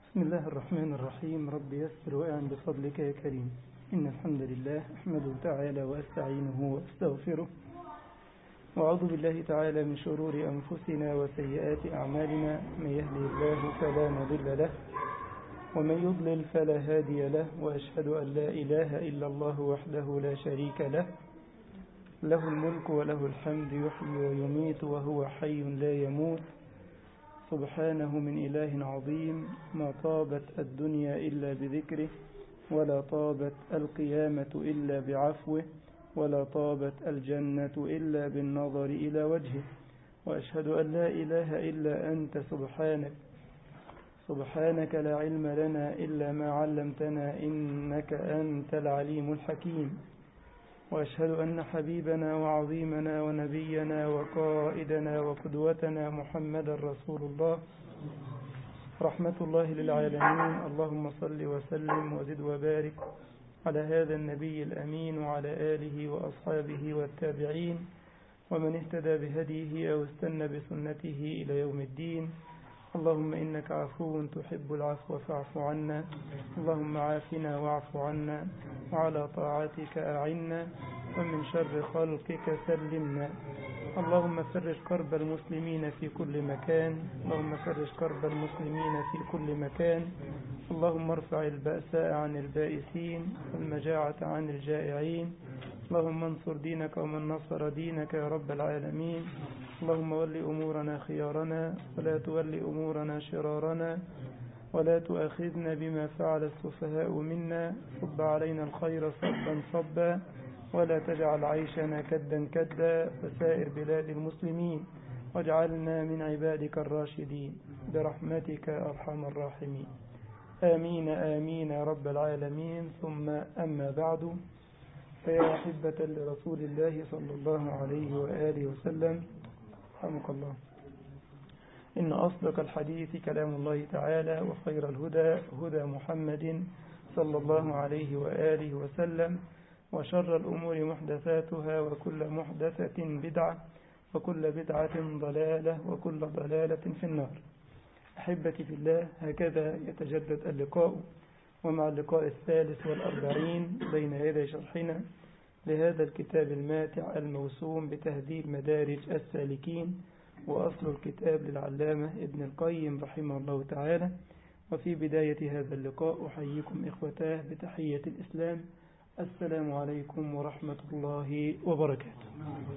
بسم الله الرحمن الرحيم رب يسر وأعن بفضلك يا كريم إن الحمد لله أحمده تعالى وأستعينه وأستغفره وأعوذ بالله تعالى من شرور أنفسنا وسيئات أعمالنا من يهدي الله فلا مضل له ومن يضلل فلا هادي له وأشهد أن لا إله إلا الله وحده لا شريك له له الملك وله الحمد يحيي ويميت وهو حي لا يموت سبحانه من إله عظيم ما طابت الدنيا إلا بذكره ولا طابت القيامة إلا بعفوه ولا طابت الجنة إلا بالنظر إلى وجهه وأشهد أن لا إله إلا أنت سبحانك سبحانك لا علم لنا إلا ما علمتنا إنك أنت العليم الحكيم وأشهد أن حبيبنا وعظيمنا ونبينا وقائدنا وقدوتنا محمد رسول الله رحمة الله للعالمين اللهم صل وسلم وزد وبارك على هذا النبي الأمين وعلى آله وأصحابه والتابعين ومن اهتدى بهديه أو استنى بسنته إلى يوم الدين اللهم إنك عفو تحب العفو فاعف عنا اللهم عافنا واعف عنا وعلى طاعتك أعنا ومن شر خلقك سلمنا اللهم فرج كرب المسلمين في كل مكان اللهم فرج كرب المسلمين في كل مكان اللهم ارفع البأساء عن البائسين والمجاعة عن الجائعين اللهم انصر دينك ومن نصر دينك يا رب العالمين اللهم ول أمورنا خيارنا ولا تول أمورنا شرارنا ولا تؤاخذنا بما فعل السفهاء منا صب علينا الخير صبا صبا ولا تجعل عيشنا كدا كدا وسائر بلاد المسلمين واجعلنا من عبادك الراشدين برحمتك أرحم الراحمين آمين آمين يا رب العالمين ثم أما بعد فيا أحبة لرسول الله صلى الله عليه وآله وسلم رحمك الله إن أصدق الحديث كلام الله تعالى وخير الهدى هدى محمد صلى الله عليه وآله وسلم وشر الأمور محدثاتها وكل محدثة بدعة وكل بدعة ضلالة وكل ضلالة في النار أحبتي في الله هكذا يتجدد اللقاء ومع اللقاء الثالث والأربعين بين يدي شرحنا لهذا الكتاب الماتع الموسوم بتهذيب مدارج السالكين وأصل الكتاب للعلامة ابن القيم رحمه الله تعالى وفي بداية هذا اللقاء أحييكم إخوتاه بتحية الإسلام السلام عليكم ورحمة الله وبركاته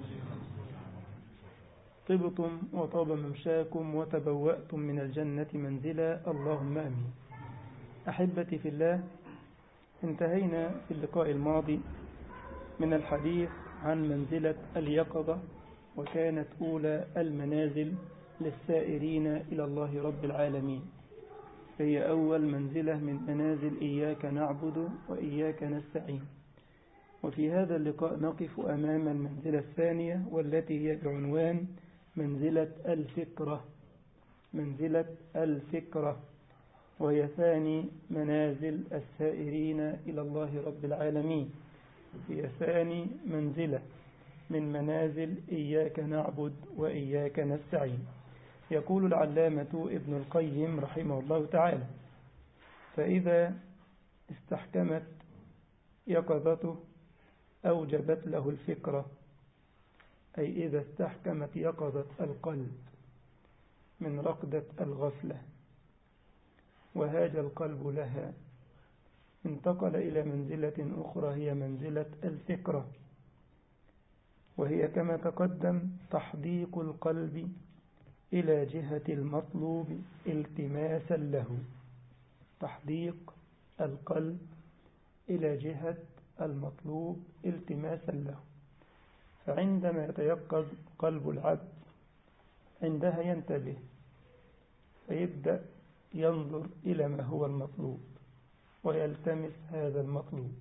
طبتم وطاب ممشاكم وتبوأتم من الجنة منزلا اللهم أمين أحبتي في الله انتهينا في اللقاء الماضي من الحديث عن منزلة اليقظة وكانت أولى المنازل للسائرين إلى الله رب العالمين هي أول منزلة من منازل إياك نعبد وإياك نستعين وفي هذا اللقاء نقف أمام المنزلة الثانية والتي هي بعنوان منزلة الفكرة منزلة الفكرة وهي ثاني منازل السائرين إلى الله رب العالمين هي ثاني منزلة من منازل إياك نعبد وإياك نستعين يقول العلامة ابن القيم رحمه الله تعالى فإذا استحكمت يقظته أوجبت له الفكرة أي إذا استحكمت يقظة القلب من رقدة الغفلة وهاج القلب لها انتقل إلى منزلة أخرى هي منزلة الفكرة وهي كما تقدم تحديق القلب إلى جهة المطلوب التماسا له تحديق القلب إلى جهة المطلوب التماسا له فعندما يتيقظ قلب العبد عندها ينتبه فيبدأ ينظر إلى ما هو المطلوب ويلتمس هذا المطلوب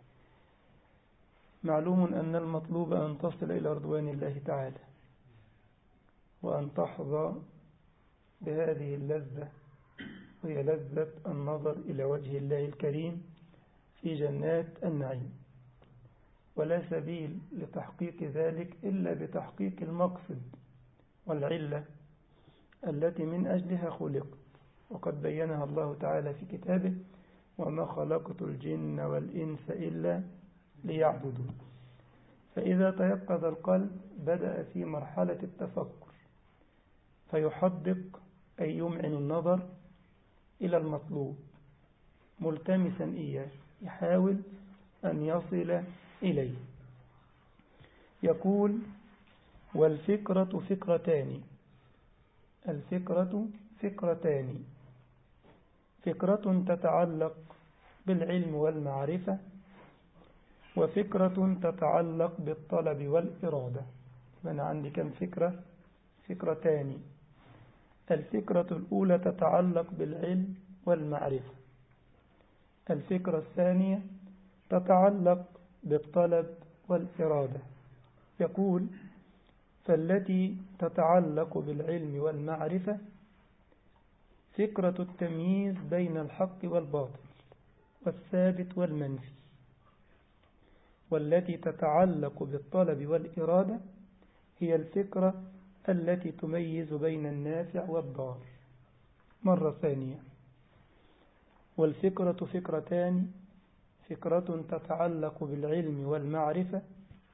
معلوم أن المطلوب أن تصل إلى رضوان الله تعالى وأن تحظى بهذه اللذة وهي لذة النظر إلى وجه الله الكريم في جنات النعيم ولا سبيل لتحقيق ذلك إلا بتحقيق المقصد والعلة التي من أجلها خلقت وقد بينها الله تعالى في كتابه وما خلقت الجن والإنس إلا ليعبدون فإذا تيقظ القلب بدأ في مرحلة التفكر فيحدق أي يمعن النظر إلى المطلوب ملتمسا إياه يحاول أن يصل إليه يقول والفكرة فكرتان الفكرة فكرتان فكرة تتعلق بالعلم والمعرفة وفكرة تتعلق بالطلب والإرادة من عندي كم فكرة فكرتان الفكرة الأولى تتعلق بالعلم والمعرفة الفكرة الثانية تتعلق بالطلب والإرادة يقول فالتي تتعلق بالعلم والمعرفة فكرة التمييز بين الحق والباطل والثابت والمنفي والتي تتعلق بالطلب والإرادة هي الفكرة التي تميز بين النافع والضار مرة ثانية والفكرة فكرتان فكرة تتعلق بالعلم والمعرفة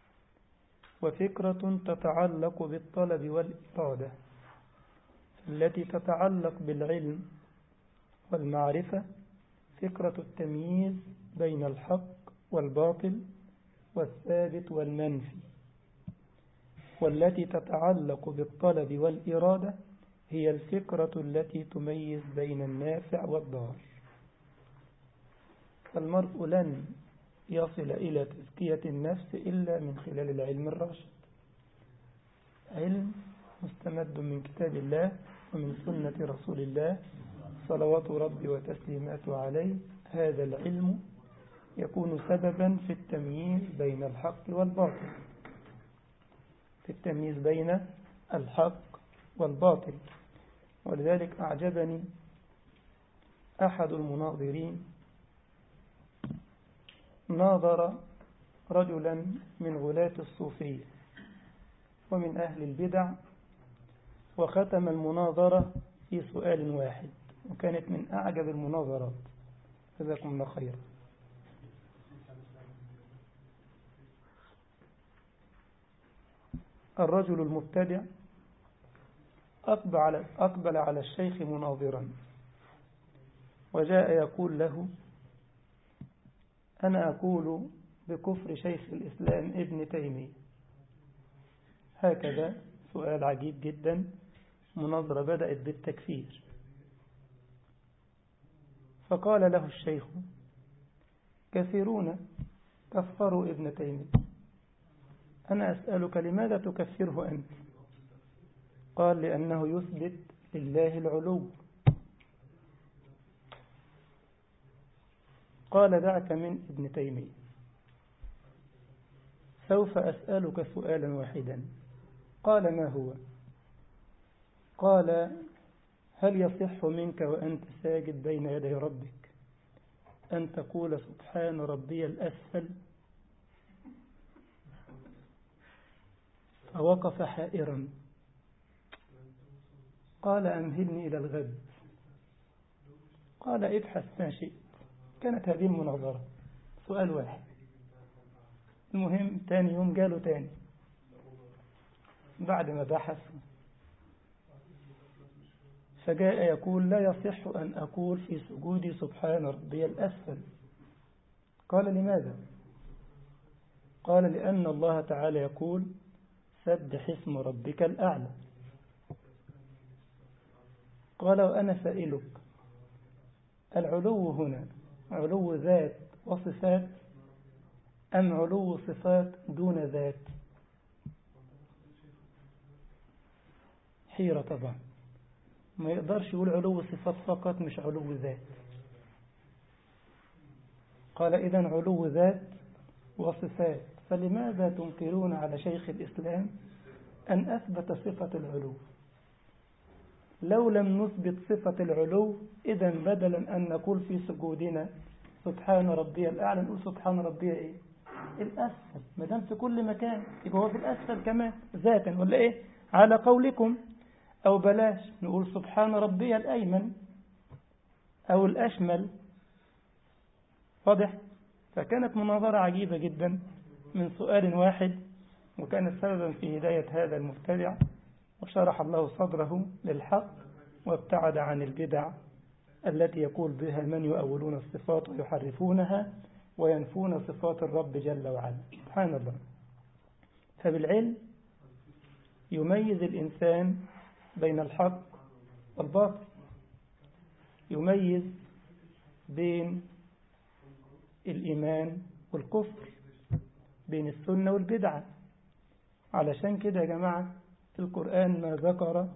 وفكرة تتعلق بالطلب والإرادة التي تتعلق بالعلم والمعرفة فكرة التمييز بين الحق والباطل والثابت والمنفي والتي تتعلق بالطلب والإرادة هي الفكرة التي تميز بين النافع والضار فالمرء لن يصل إلى تزكية النفس إلا من خلال العلم الراشد علم مستمد من كتاب الله ومن سنة رسول الله صلوات ربي وتسليماته عليه هذا العلم يكون سببا في التمييز بين الحق والباطل في التمييز بين الحق والباطل ولذلك أعجبني أحد المناظرين ناظر رجلا من غلاة الصوفية ومن أهل البدع وختم المناظرة في سؤال واحد وكانت من أعجب المناظرات جزاكم الله خيرا الرجل المبتدع أقبل على, أقبل على الشيخ مناظرا وجاء يقول له أنا أقول بكفر شيخ الإسلام ابن تيمية هكذا سؤال عجيب جدا مناظرة بدأت بالتكفير فقال له الشيخ كثيرون كفروا ابن تيمية أنا أسألك لماذا تكفره أنت قال لأنه يثبت لله العلو قال دعك من ابن تيمية سوف أسألك سؤالا واحدا قال ما هو قال هل يصح منك وأنت ساجد بين يدي ربك أن تقول سبحان ربي الأسفل فوقف حائرا قال أمهلني إلى الغد قال ابحث ما شئت كانت هذه المناظرة سؤال واحد المهم تاني يوم قالوا تاني بعد ما بحث فجاء يقول لا يصح أن أقول في سجودي سبحان ربي الأسفل قال لماذا قال لأن الله تعالى يقول سبح اسم ربك الأعلى قال وأنا سائلك العلو هنا علو ذات وصفات أم علو صفات دون ذات حيرة طبعا ما يقدرش يقول علو صفات فقط مش علو ذات قال إذا علو ذات وصفات فلماذا تنكرون على شيخ الإسلام أن أثبت صفة العلو لو لم نثبت صفة العلو إذا بدلا أن نقول في سجودنا سبحان ربي الأعلى نقول سبحان ربي إيه الأسفل ما دام في كل مكان يبقى هو في الأسفل كمان ذاتا ولا إيه على قولكم أو بلاش نقول سبحان ربي الأيمن أو الأشمل واضح فكانت مناظرة عجيبة جدا من سؤال واحد وكانت سببا في هداية هذا المبتدع وشرح الله صدره للحق وابتعد عن البدع التي يقول بها من يؤولون الصفات ويحرفونها وينفون صفات الرب جل وعلا سبحان الله فبالعلم يميز الإنسان بين الحق والباطل يميز بين الإيمان والكفر بين السنة والبدعة علشان كده يا جماعة القرآن ما ذكر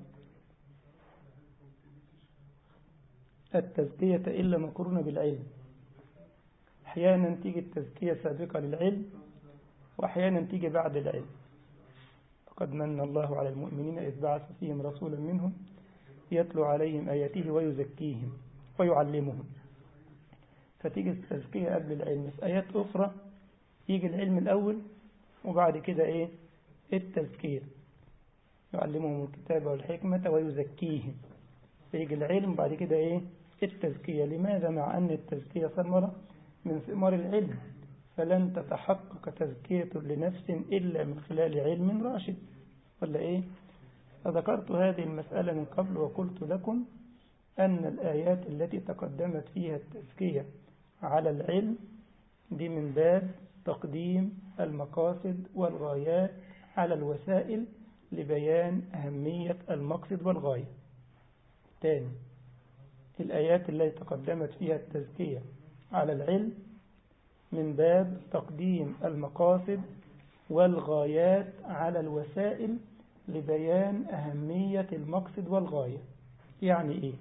التزكية إلا مقرونة بالعلم أحيانا تيجي التزكية سابقة للعلم وأحيانا تيجي بعد العلم فقد من الله على المؤمنين إذ بعث فيهم رسولا منهم يتلو عليهم آياته ويزكيهم ويعلمهم فتيجي التزكية قبل العلم في آيات أخرى يجي العلم الأول وبعد كده إيه التزكية يعلمهم الكتاب والحكمة ويزكيهم فيجي العلم بعد كده إيه التزكية لماذا مع أن التزكية ثمرة من ثمار العلم فلن تتحقق تزكية لنفس إلا من خلال علم راشد ولا إيه فذكرت هذه المسألة من قبل وقلت لكم أن الآيات التي تقدمت فيها التزكية على العلم دي من باب تقديم المقاصد والغايات على الوسائل لبيان أهمية المقصد والغاية تاني الآيات التي تقدمت فيها التزكية على العلم من باب تقديم المقاصد والغايات على الوسائل لبيان أهمية المقصد والغاية يعني إيه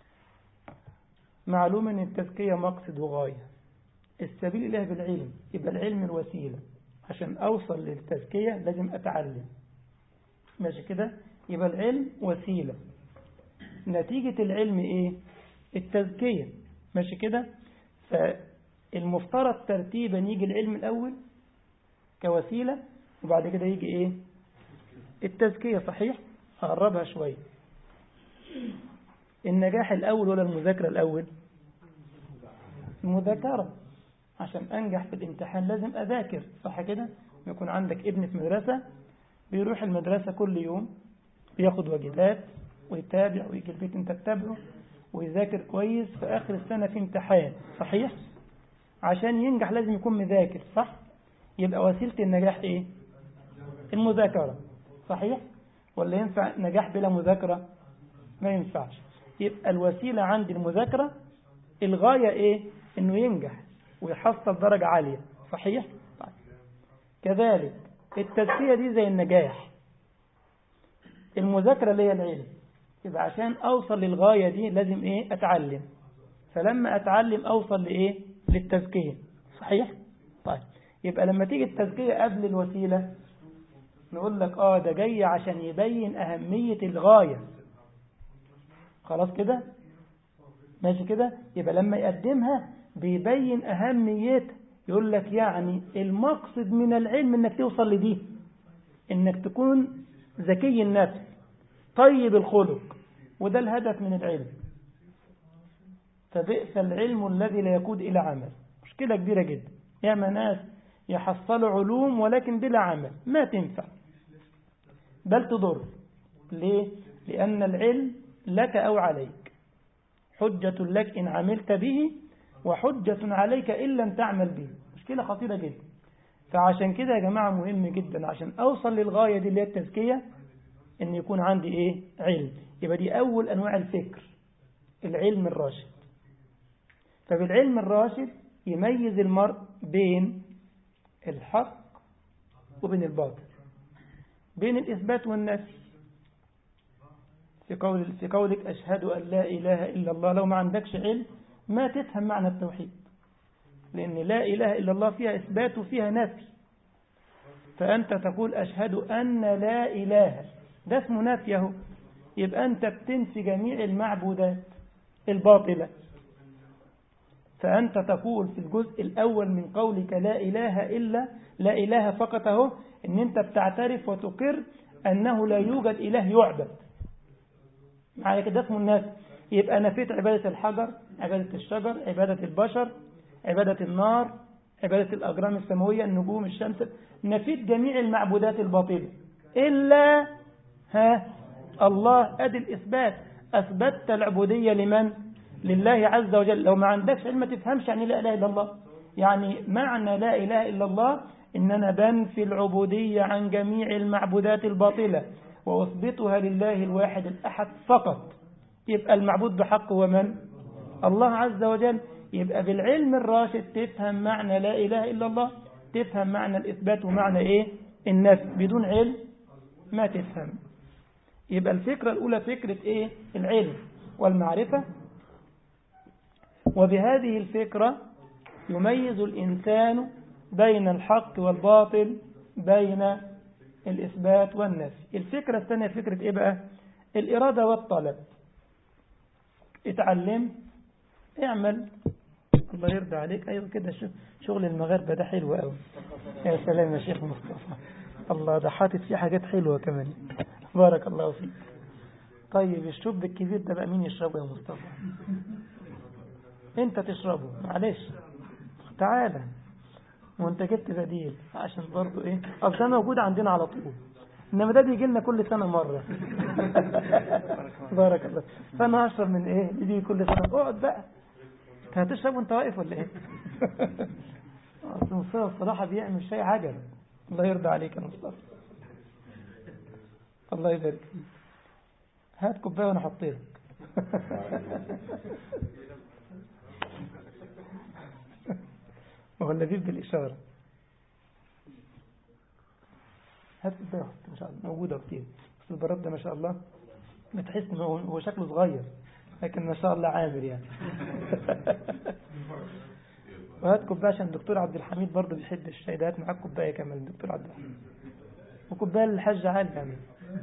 معلوم أن التزكية مقصد وغاية السبيل إله بالعلم يبقى العلم الوسيلة عشان أوصل للتزكية لازم أتعلم ماشي كده يبقى العلم وسيلة نتيجة العلم إيه التزكية ماشي كده فالمفترض ترتيبا يجي العلم الأول كوسيلة وبعد كده يجي إيه التزكية صحيح أقربها شوية النجاح الأول ولا المذاكرة الأول المذاكرة عشان أنجح في الامتحان لازم أذاكر صح كده يكون عندك ابن في مدرسة بيروح المدرسة كل يوم بياخد واجبات ويتابع ويجي البيت انت تتابعه ويذاكر كويس في آخر السنة في امتحان صحيح عشان ينجح لازم يكون مذاكر صح يبقى وسيلة النجاح ايه المذاكرة صحيح ولا ينفع نجاح بلا مذاكرة ما ينفعش يبقى الوسيلة عند المذاكرة الغاية ايه انه ينجح ويحصل درجة عالية صحيح طيب. كذلك التزكية دي زي النجاح المذاكرة اللي هي العلم يبقى عشان أوصل للغاية دي لازم إيه أتعلم فلما أتعلم أوصل لإيه للتزكية صحيح طيب يبقى لما تيجي التزكية قبل الوسيلة نقول لك آه ده جاي عشان يبين أهمية الغاية خلاص كده ماشي كده يبقى لما يقدمها بيبين أهميتها يقول لك يعني المقصد من العلم انك توصل لدي انك تكون ذكي النفس طيب الخلق وده الهدف من العلم فبئس العلم الذي لا يقود إلى عمل مشكلة كبيرة جدا ياما ناس يحصلوا علوم ولكن بلا عمل ما تنفع بل تضر ليه؟ لأن العلم لك أو عليك حجة لك إن عملت به وحجة عليك إن لم تعمل به مشكلة خطيرة جدا فعشان كده يا جماعة مهم جدا عشان أوصل للغاية دي اللي هي التزكية إن يكون عندي إيه علم يبقى دي أول أنواع الفكر العلم الراشد فبالعلم الراشد يميز المرء بين الحق وبين الباطل بين الإثبات والنفي في قول في قولك أشهد أن لا إله إلا الله لو ما عندكش علم ما تفهم معنى التوحيد لأن لا إله إلا الله فيها إثبات وفيها نفي فأنت تقول أشهد أن لا إله ده اسمه نفيه يبقى أنت بتنفي جميع المعبودات الباطلة فأنت تقول في الجزء الأول من قولك لا إله إلا لا إله فقط أهو إن أنت بتعترف وتقر أنه لا يوجد إله يعبد معايا كده اسمه الناس يبقى نفيت عبادة الحجر عبادة الشجر عبادة البشر عبادة النار عبادة الأجرام السماوية النجوم الشمس نفيت جميع المعبودات الباطلة إلا ها الله أدي الإثبات أثبتت العبودية لمن لله عز وجل لو ما عندكش علم ما تفهمش يعني لا إله إلا الله يعني معنى لا إله إلا الله إن أنا بنفي العبودية عن جميع المعبودات الباطلة وأثبتها لله الواحد الأحد فقط يبقى المعبود بحق هو من الله عز وجل يبقى بالعلم الراشد تفهم معنى لا إله إلا الله تفهم معنى الإثبات ومعنى إيه النفي بدون علم ما تفهم يبقى الفكرة الأولى فكرة إيه العلم والمعرفة وبهذه الفكرة يميز الإنسان بين الحق والباطل بين الإثبات والنفي الفكرة الثانية فكرة إيه بقى الإرادة والطلب اتعلم اعمل الله يرضى عليك أيوة كده شغل المغاربة ده حلو قوي يا سلام يا شيخ مصطفى الله ده حاطط فيه حاجات حلوة كمان بارك الله فيك طيب الشوب الكبير ده بقى مين يشربه يا مصطفى انت تشربه معلش تعالى وانت جبت بديل عشان برضو ايه اصل ده موجود عندنا على طول انما ده بيجي لنا كل سنه مره بارك الله فانا هشرب من ايه بيجي كل سنه اقعد بقى هتشرب وانت واقف ولا ايه اصل مصطفى الصراحه بيعمل شيء عجب الله يرضى عليك يا مصطفى الله يبارك فيك هات كوبايه وانا احط لك وهو اللذيذ بالإشارة هات كوبايه واحط إن شاء الله موجودة كتير بس البراد ده ما شاء الله بتحس إن هو شكله صغير لكن ما شاء الله عامر يعني وهات كوبايه عشان الدكتور عبد الحميد برضه بيحب الشاي ده هات معاك كوبايه كمان الدكتور عبد الحميد وكوبايه للحاج عالي كمان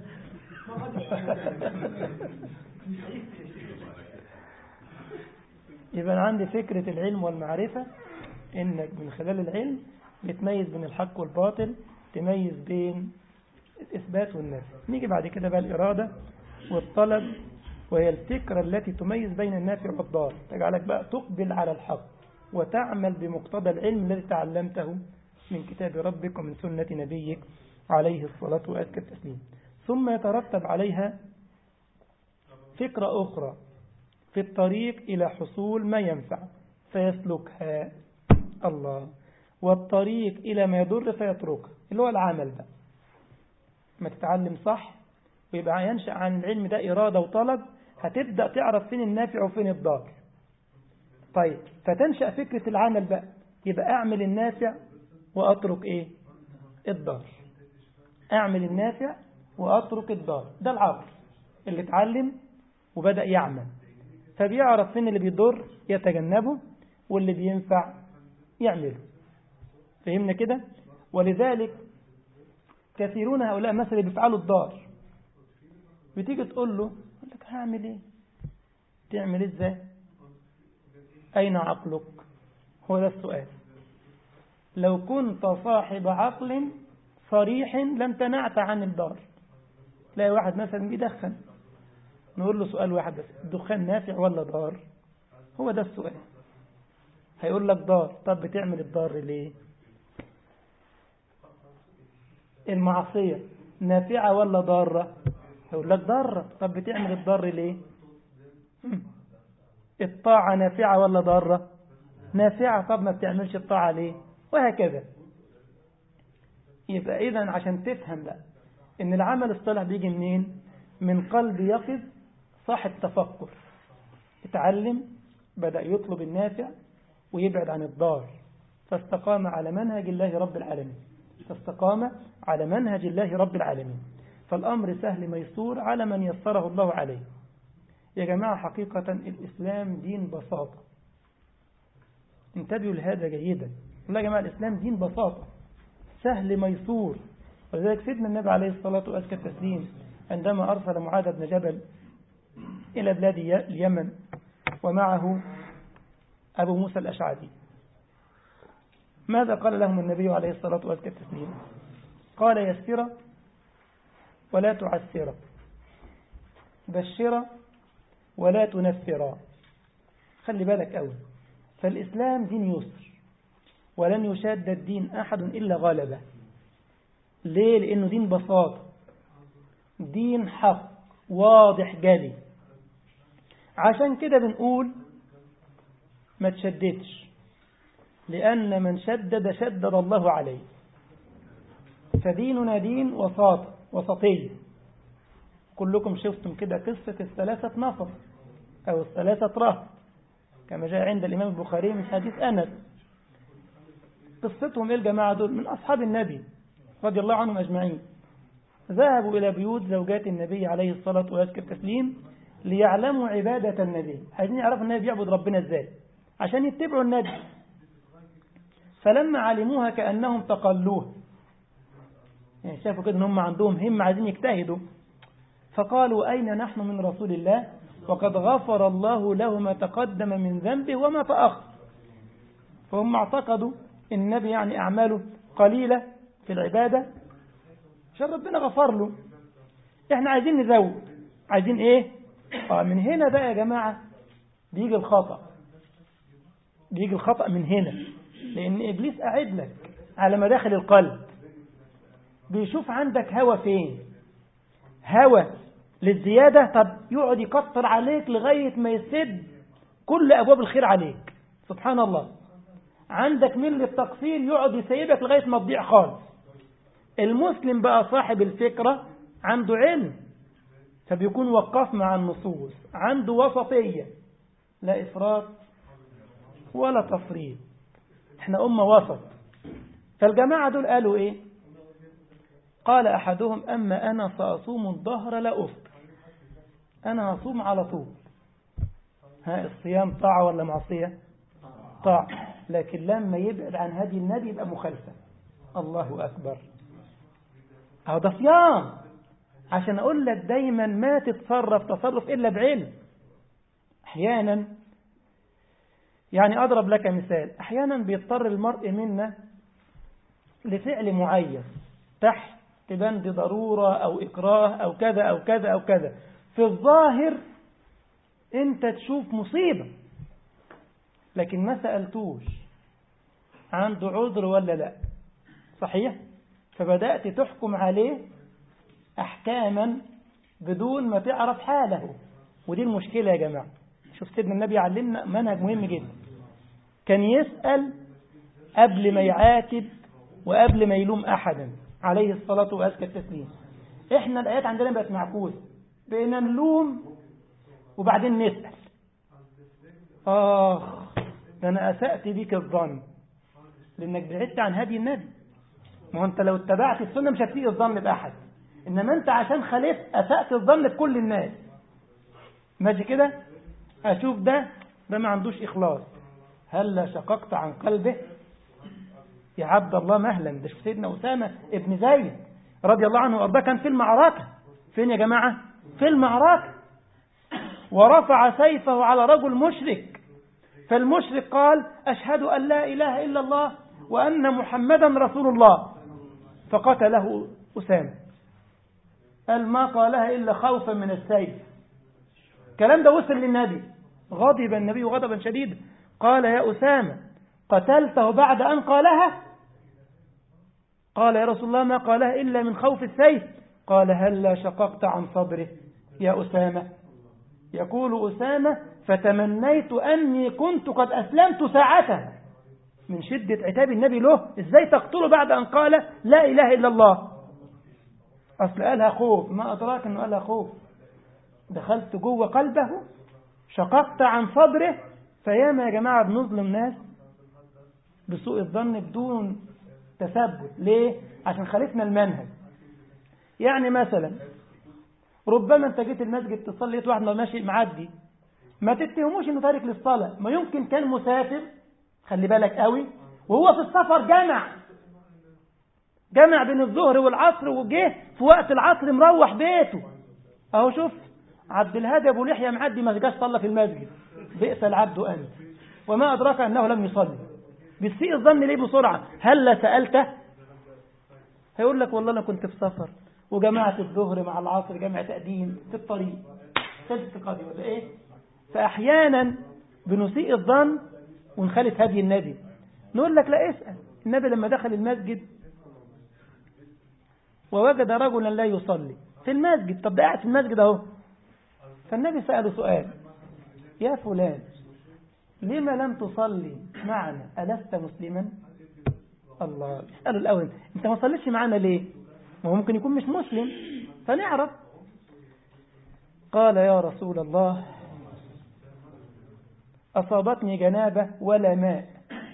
يبقى عندي فكرة العلم والمعرفة انك من خلال العلم بتميز بين الحق والباطل تميز بين الإثبات والنفي نيجي بعد كده بقى الإرادة والطلب وهي الفكرة التي تميز بين النافع والضار تجعلك بقى تقبل على الحق وتعمل بمقتضى العلم الذي تعلمته من كتاب ربك ومن سنة نبيك عليه الصلاة وأزكى التسليم ثم يترتب عليها فكرة أخرى في الطريق إلى حصول ما ينفع فيسلكها الله والطريق إلى ما يضر فيتركها اللي هو العمل بقى ما تتعلم صح ويبقى ينشأ عن العلم ده إرادة وطلب هتبدأ تعرف فين النافع وفين الضار طيب فتنشأ فكرة العمل بقى يبقى أعمل النافع وأترك إيه الضار أعمل النافع وأترك الضار ده العقل اللي اتعلم وبدأ يعمل فبيعرف فين اللي بيضر يتجنبه واللي بينفع يعمله فهمنا كده ولذلك كثيرون هؤلاء مثلا بيفعلوا الضار بتيجي تقول له يقول لك هعمل ايه تعمل ازاي اين عقلك هو ده السؤال لو كنت صاحب عقل صريح لامتنعت عن الضار تلاقي واحد مثلا بيدخن نقول له سؤال واحد بس الدخان نافع ولا ضار هو ده السؤال هيقول لك ضار طب بتعمل الضار ليه المعصية نافعة ولا ضارة هيقول لك ضارة طب بتعمل الضار ليه الطاعة نافعة ولا ضارة نافعة طب ما بتعملش الطاعة ليه وهكذا يبقى إذا عشان تفهم بقى إن العمل الصالح بيجي منين من قلب يقظ صاحب تفكر اتعلم بدأ يطلب النافع ويبعد عن الضار فاستقام على منهج الله رب العالمين فاستقام على منهج الله رب العالمين فالأمر سهل ميسور على من يسره الله عليه يا جماعة حقيقة الإسلام دين بساطة انتبهوا لهذا جيدا والله يا جماعة الإسلام دين بساطة سهل ميسور ولذلك سيدنا النبي عليه الصلاة وأزكى التسليم عندما أرسل معاذ بن جبل إلى بلاد اليمن ومعه أبو موسى الأشعري ماذا قال لهم النبي عليه الصلاة والسلام التسليم قال يسر ولا تعسر بشر ولا تنفرا خلي بالك أول فالإسلام دين يسر ولن يشاد الدين أحد إلا غلبه ليه لأنه دين بساطة دين حق واضح جلي عشان كده بنقول ما تشددش لأن من شدد شدد الله عليه فديننا دين وساطة وسطية كلكم شفتم كده قصة الثلاثة نفر أو الثلاثة رهط كما جاء عند الإمام البخاري من حديث أنس قصتهم إيه الجماعة دول من أصحاب النبي رضي الله عنهم أجمعين ذهبوا إلى بيوت زوجات النبي عليه الصلاة والسلام التسليم ليعلموا عبادة النبي عايزين يعرفوا النبي بيعبد ربنا إزاي عشان يتبعوا النبي فلما علموها كأنهم تقلوه يعني شافوا كده ان هم عندهم همة عايزين يجتهدوا فقالوا أين نحن من رسول الله وقد غفر الله له ما تقدم من ذنبه وما تأخر فهم اعتقدوا النبي يعني أعماله قليلة في العبادة عشان ربنا غفر له احنا عايزين نزود عايزين ايه آه من هنا بقى يا جماعة بيجي الخطأ بيجي الخطأ من هنا لأن إبليس قاعد لك على مداخل القلب بيشوف عندك هوى فين هوى للزيادة طب يقعد يكتر عليك لغاية ما يسد كل أبواب الخير عليك سبحان الله عندك من للتقصير يقعد يسيبك لغاية ما تضيع خالص المسلم بقى صاحب الفكرة عنده علم فبيكون وقف مع النصوص عنده وسطية لا إفراط ولا تفريط احنا أمة وسط فالجماعة دول قالوا ايه قال أحدهم أما أنا سأصوم الظهر لا أفطر أنا هصوم على طول ها الصيام طاعة ولا معصية طاعة لكن لما يبعد عن هدي النبي يبقى مخالفة الله أكبر أهو ده صيام عشان أقول لك دايما ما تتصرف تصرف إلا بعلم أحيانا يعني أضرب لك مثال أحيانا بيضطر المرء منا لفعل معين تحت بند ضرورة أو إكراه أو كذا أو كذا أو كذا في الظاهر أنت تشوف مصيبة لكن ما سألتوش عنده عذر ولا لا صحيح فبدأت تحكم عليه أحكاما بدون ما تعرف حاله ودي المشكلة يا جماعة شوف سيدنا النبي علمنا منهج مهم جدا كان يسأل قبل ما يعاتب وقبل ما يلوم أحدا عليه الصلاة وأزكى التسليم إحنا الآيات عندنا بقت معكوسة بقينا نلوم وبعدين نسأل آخ ده أنا أسأت بك الظن لأنك بعدت عن هدي النبي ما هو أنت لو اتبعت السنة مش هتسيء الظن بأحد إنما أنت عشان خالفت أسأت الظن بكل الناس ماشي كده أشوف ده ده ما عندوش إخلاص هل شققت عن قلبه يا عبد الله مهلا ده شوف سيدنا أسامة ابن زيد رضي الله عنه وأرضاه كان في المعركة فين يا جماعة في المعركة ورفع سيفه على رجل مشرك فالمشرك قال أشهد أن لا إله إلا الله وأن محمدا رسول الله فقتله أسامة قال ما قالها إلا خوفا من السيف الكلام ده وصل للنبي غضب النبي غضبا شديدا قال يا أسامة قتلته بعد أن قالها قال يا رسول الله ما قالها إلا من خوف السيف قال هلا شققت عن صدره يا أسامة يقول أسامة فتمنيت أني كنت قد أسلمت ساعتها من شدة عتاب النبي له إزاي تقتله بعد أن قال لا إله إلا الله أصل قالها خوف ما أدراك أنه قالها خوف دخلت جوه قلبه شققت عن صدره فياما يا جماعة بنظلم ناس بسوء الظن بدون تثبت ليه؟ عشان خالفنا المنهج يعني مثلا ربما انت جيت المسجد تصلي لقيت واحد ماشي معدي ما تتهموش انه تارك للصلاة ما يمكن كان مسافر خلي بالك قوي وهو في السفر جمع جمع بين الظهر والعصر وجه في وقت العصر مروح بيته اهو شوف عبد الهادي ابو لحيه معدي ما جاش صلى في المسجد بئس العبد انت وما ادراك انه لم يصلي بيسيء الظن ليه بسرعه هل سالته هيقول لك والله انا كنت في سفر وجماعه الظهر مع العصر جمع تقديم في الطريق خلصت قاضي ولا ايه فأحيانا بنسيء الظن ونخالف هدي النبي نقول لك لا اسأل النبي لما دخل المسجد ووجد رجلا لا يصلي في المسجد طب ده قاعد في المسجد اهو فالنبي سأله سؤال يا فلان لما لم تصلي معنا ألست مسلما الله اسأله الأول انت ما صليتش معنا ليه ما هو ممكن يكون مش مسلم فنعرف قال يا رسول الله أصابتني جنابة ولا ماء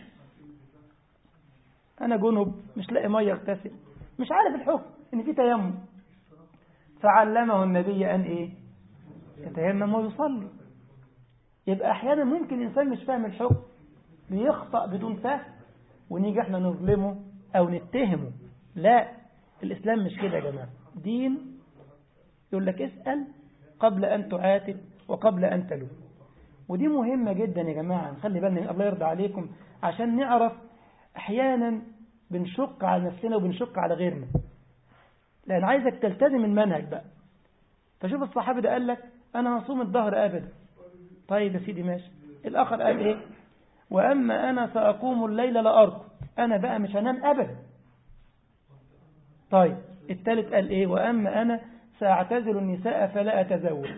أنا جنب مش لاقي مية اغتسل مش عارف الحكم إن في تيمم فعلمه النبي أن إيه يتيمم ويصلي يبقى أحيانا ممكن الإنسان مش فاهم الحكم بيخطأ بدون فهم ونيجي احنا نظلمه أو نتهمه لا الإسلام مش كده يا جماعة دين يقول لك اسأل قبل أن تعاتب وقبل أن تلوم ودي مهمة جدا يا جماعة نخلي بالنا الله يرضى عليكم عشان نعرف أحيانا بنشق على نفسنا وبنشق على غيرنا لأن عايزك تلتزم المنهج بقى فشوف الصحابي ده قال لك أنا هصوم الظهر أبدا طيب يا سيدي ماشي الآخر قال إيه وأما أنا سأقوم الليل لا أرقد أنا بقى مش هنام أبدا طيب الثالث قال إيه وأما أنا سأعتزل النساء فلا أتزوج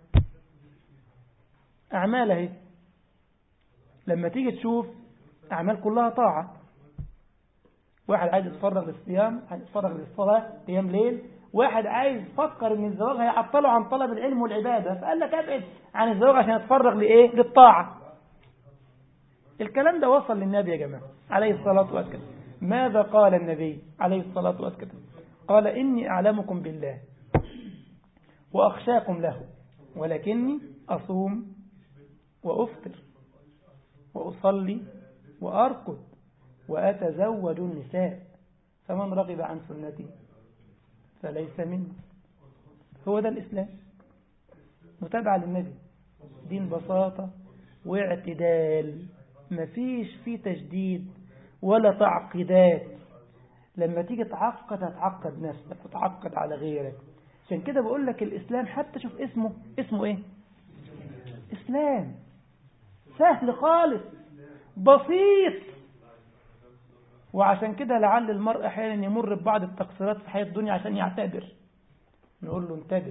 أعمال اهي لما تيجي تشوف أعمال كلها طاعة واحد عايز يتفرغ للصيام عايز يتفرغ للصلاة قيام ليل واحد عايز يفكر ان الزواج هيعطله عن طلب العلم والعبادة فقال لك ابعد عن الزواج عشان يتفرغ لإيه للطاعة الكلام ده وصل للنبي يا جماعة عليه الصلاة والسلام ماذا قال النبي عليه الصلاة والسلام قال إني أعلمكم بالله وأخشاكم له ولكني أصوم وأفطر وأصلي وأرقد وأتزوج النساء فمن رغب عن سنتي فليس مني هو ده الإسلام متابعة للنبي دين بساطة واعتدال مفيش فيه تجديد ولا تعقيدات لما تيجي تعقد هتعقد نفسك وتعقد على غيرك عشان كده بقول لك الإسلام حتى شوف اسمه اسمه ايه إسلام سهل خالص بسيط وعشان كده لعل المرء أحيانا يمر ببعض التقصيرات في حياة الدنيا عشان يعتبر نقول له انتبه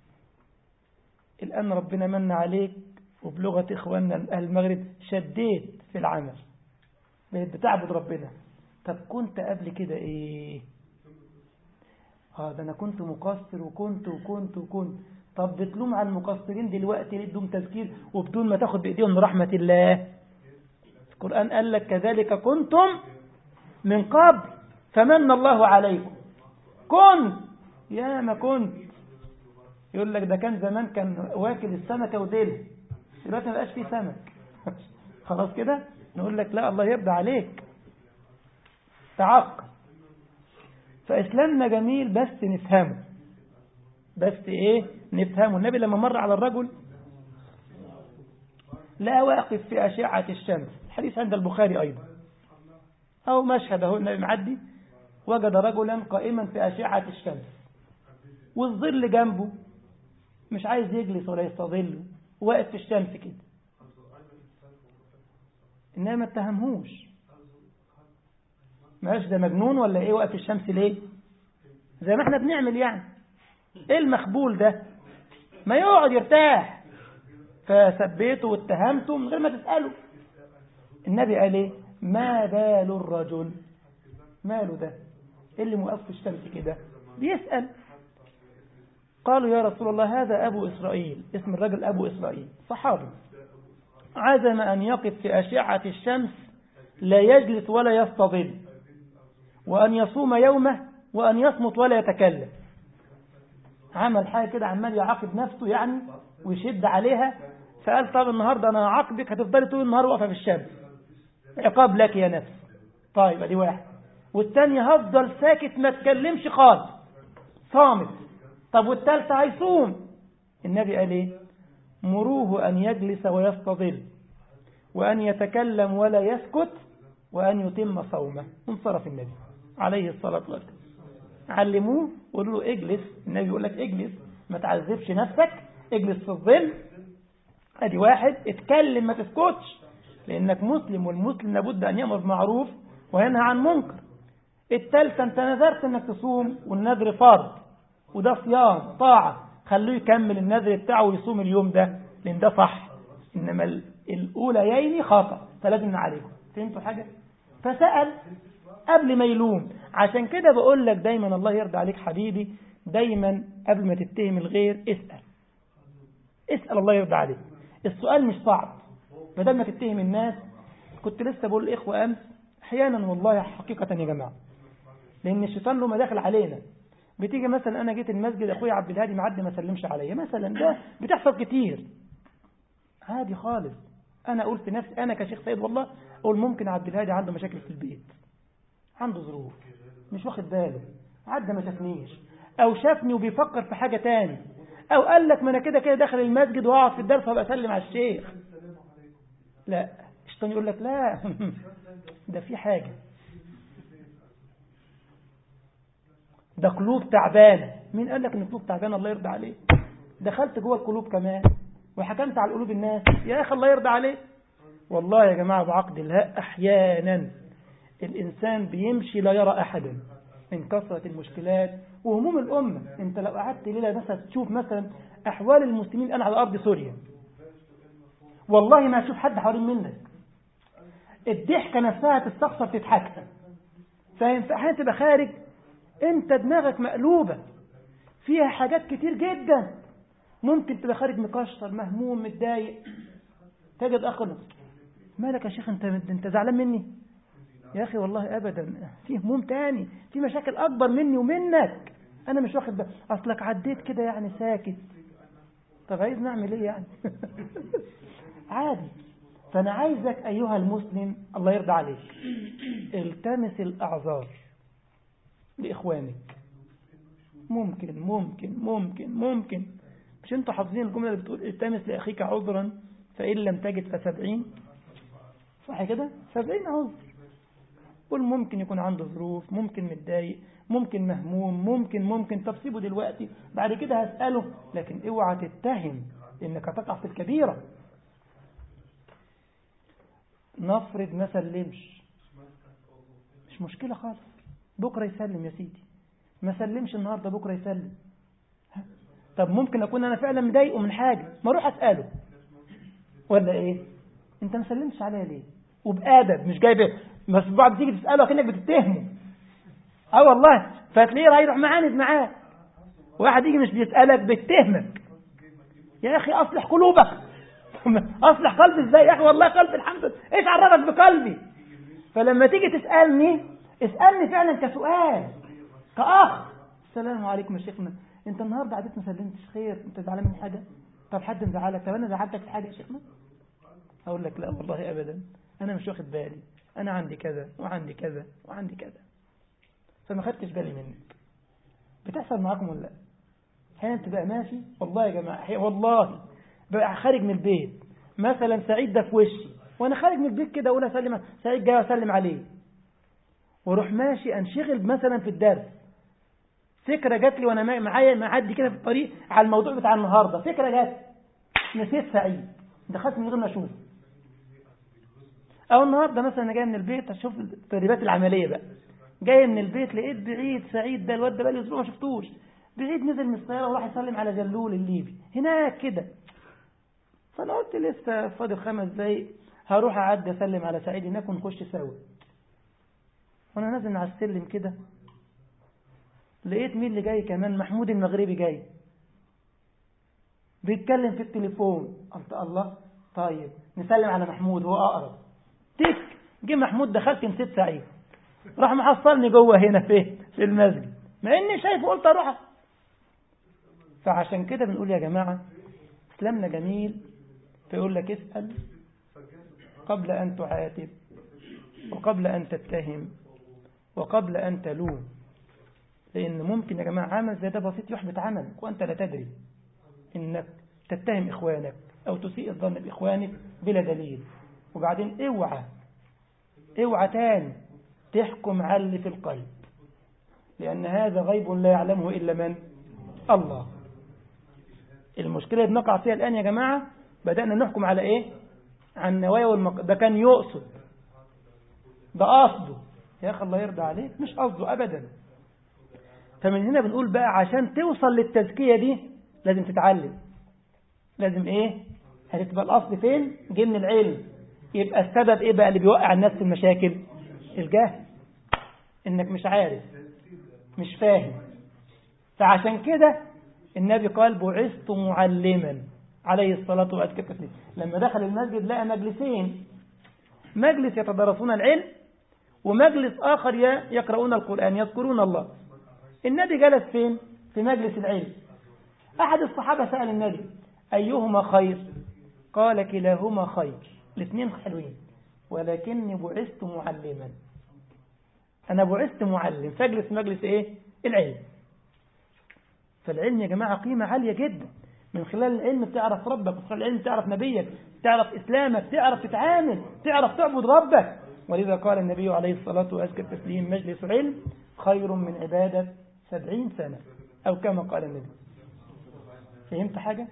الآن ربنا من عليك وبلغة إخواننا أهل المغرب شديت في العمل بقيت بتعبد ربنا طب كنت قبل كده إيه اه ده أنا كنت مقصر وكنت وكنت وكنت طب بتلوم على المقصرين دلوقتي ليه بدون تذكير وبدون ما تاخد بإيديهم رحمة الله القرآن قال لك كذلك كنتم من قبل فمن الله عليكم كنت يا ما كنت يقول لك ده كان زمان كان واكل السمكة وديله دلوقتي ما بقاش فيه سمك خلاص كده نقول لك لا الله يرضى عليك تعقل فإسلامنا جميل بس نفهمه بس إيه نفهمه النبي لما مر على الرجل لا واقف في أشعة الشمس الحديث عند البخاري أيضا أو مشهد أهو النبي معدي وجد رجلا قائما في أشعة الشمس والظل جنبه مش عايز يجلس ولا يستظل واقف في الشمس كده إنما ما اتهمهوش ماش ده مجنون ولا ايه واقف في الشمس ليه زي ما احنا بنعمل يعني ايه المخبول ده ما يقعد يرتاح فسبيته واتهمته من غير ما تسأله النبي قال ايه ما بال الرجل ماله ده ايه اللي موقف في الشمس كده بيسأل قالوا يا رسول الله هذا أبو إسرائيل اسم الرجل أبو إسرائيل صحابي عزم أن يقف في أشعة الشمس لا يجلس ولا يستظل وأن يصوم يومه وأن يصمت ولا يتكلم عمل حاجة كده عمال يعاقب نفسه يعني ويشد عليها فقال طب النهاردة أنا هعاقبك هتفضلي طول النهار واقفة في الشمس عقاب لك يا نفس طيب ادي واحد والتاني هفضل ساكت ما تكلمش خالص صامت طب والتالتة هيصوم النبي قال ايه مروه أن يجلس ويستظل وأن يتكلم ولا يسكت وأن يتم صومه انصرف النبي عليه الصلاة والسلام علموه وقالوا له اجلس النبي يقول لك اجلس ما تعذبش نفسك اجلس في الظل ادي واحد اتكلم ما تسكتش لانك مسلم والمسلم لابد ان يامر بالمعروف وينهى عن منكر الثالثه انت نذرت انك تصوم والنذر فرض وده صيام طاعه خلوه يكمل النذر بتاعه ويصوم اليوم ده لان ده صح انما الاوليين خطا فلازم عليكم فهمتوا حاجه فسال قبل ما يلوم عشان كده بقول لك دايما الله يرضى عليك حبيبي دايما قبل ما تتهم الغير اسال اسال الله يرضى عليك السؤال مش صعب بدل ما تتهم الناس كنت لسه بقول الاخوه امس احيانا والله حقيقه يا جماعه لان الشيطان له مداخل علينا بتيجي مثلا انا جيت المسجد اخويا عبد الهادي معدي ما سلمش عليا مثلا ده بتحصل كتير عادي خالص انا اقول في نفسي انا كشيخ سيد والله اقول ممكن عبد الهادي عنده مشاكل في البيت عنده ظروف مش واخد باله عدى ما شافنيش او شافني وبيفكر في حاجه تاني او قال لك ما انا كده كده داخل المسجد واقعد في الدرس وابقى اسلم على الشيخ لا الشيطان يقول لك لا ده في حاجه ده قلوب تعبانه مين قال لك ان القلوب تعبانه الله يرضى عليه دخلت جوه القلوب كمان وحكمت على قلوب الناس يا اخي الله يرضى عليه والله يا جماعه بعقد الله احيانا الانسان بيمشي لا يرى احدا من كثره المشكلات وهموم الامه انت لو قعدت ليله مثلا تشوف مثلا احوال المسلمين الان على ارض سوريا والله ما تشوف حد حوالين منك الضحكه نفسها تستخسر تضحكها فاهم فاحيانا تبقى خارج انت دماغك مقلوبه فيها حاجات كتير جدا ممكن تبقى خارج مكشر مهموم متضايق تجد اخر مالك يا شيخ انت انت زعلان مني يا اخي والله ابدا في هموم تاني في مشاكل اكبر مني ومنك انا مش واخد بالي اصلك عديت كده يعني ساكت طب عايز نعمل ايه يعني عادي فانا عايزك ايها المسلم الله يرضى عليك التمس الاعذار لاخوانك ممكن ممكن ممكن ممكن مش انتوا حافظين الجمله اللي بتقول التمس لاخيك عذرا فان لم تجد فسبعين صح كده سبعين عذر قول ممكن يكون عنده ظروف ممكن متضايق ممكن مهموم ممكن ممكن طب سيبه دلوقتي بعد كده هسأله لكن اوعى تتهم انك هتقع في الكبيرة نفرض ما سلمش مش مشكلة خالص بكرة يسلم يا سيدي ما سلمش النهاردة بكرة يسلم طب ممكن أكون أنا فعلا مضايقه من حاجة ما أروح أسأله ولا إيه أنت ما سلمتش عليا ليه وبأدب مش جايب بس بعد تيجي تسأله كأنك بتتهمه اه والله فتلاقيه هيروح معاند معاه واحد يجي مش بيسألك بيتهمك يا أخي أصلح قلوبك أصلح قلبي إزاي يا أخي والله قلبي الحمد لله إيش عرفك بقلبي فلما تيجي تسألني اسألني فعلا كسؤال كأخ السلام عليكم يا شيخنا انت النهارده عديت ما سلمتش خير انت زعلان من حاجه طب حد مزعلك طب انا زعلتك في حاجه يا شيخنا اقول لك لا والله ابدا انا مش واخد بالي انا عندي كذا وعندي كذا وعندي كذا فما خدتش بالي منك بتحصل معاكم ولا لا احيانا تبقى ماشي والله يا جماعه والله بقى خارج من البيت مثلا سعيد ده في وشي وانا خارج من البيت كده اقول اسلم سعيد جاي اسلم عليه واروح ماشي انشغل مثلا في الدرس فكره جات لي وانا معايا معدي كده في الطريق على الموضوع بتاع النهارده فكره جات نسيت سعيد دخلت من غير ما اشوف او النهارده مثلا انا جاي من البيت اشوف التدريبات العمليه بقى جاي من البيت لقيت بعيد سعيد ده الواد ده بقى لي اسبوع ما شفتوش بعيد نزل من السياره وراح يسلم على جلول الليبي هناك كده فانا قلت لسه فاضل خمس دقايق هروح اعدي اسلم على سعيد هناك ونخش سوا وانا نازل على السلم كده لقيت مين اللي جاي كمان محمود المغربي جاي بيتكلم في التليفون قلت الله طيب نسلم على محمود هو اقرب تك جه محمود دخلت نسيت سعيد راح محصلني جوه هنا في في المسجد مع اني شايفه قلت اروح فعشان كده بنقول يا جماعه اسلامنا جميل فيقول لك اسال قبل ان تعاتب وقبل ان تتهم وقبل ان تلوم لأن ممكن يا جماعة عمل زي ده بسيط يحبط عملك وأنت لا تدري إنك تتهم إخوانك أو تسيء الظن بإخوانك بلا دليل وبعدين اوعى اوعى تاني تحكم على اللي في القلب لأن هذا غيب لا يعلمه إلا من الله المشكلة اللي بنقع فيها الآن يا جماعة بدأنا نحكم على إيه عن النوايا والمق... ده كان يقصد ده قصده يا أخي الله يرضى عليك مش قصده أبدا فمن هنا بنقول بقى عشان توصل للتزكية دي لازم تتعلم لازم إيه هتبقى الأصل فين جه من العلم يبقى السبب إيه بقى اللي بيوقع الناس في المشاكل الجهل إنك مش عارف مش فاهم فعشان كده النبي قال بعثت معلما عليه الصلاة والسلام لما دخل المسجد لقى مجلسين مجلس يتدرسون العلم ومجلس آخر يقرؤون القرآن يذكرون الله النبي جلس فين في مجلس العلم أحد الصحابة سأل النبي أيهما خير قال كلاهما خير الاثنين حلوين ولكني بعثت معلما أنا بعثت معلم فاجلس مجلس إيه العلم فالعلم يا جماعة قيمة عالية جدا من خلال العلم تعرف ربك من خلال العلم تعرف نبيك تعرف إسلامك تعرف تتعامل تعرف تعبد ربك ولذا قال النبي عليه الصلاة وأزكى التسليم مجلس علم خير من عبادة سبعين سنة أو كما قال النبي فهمت حاجة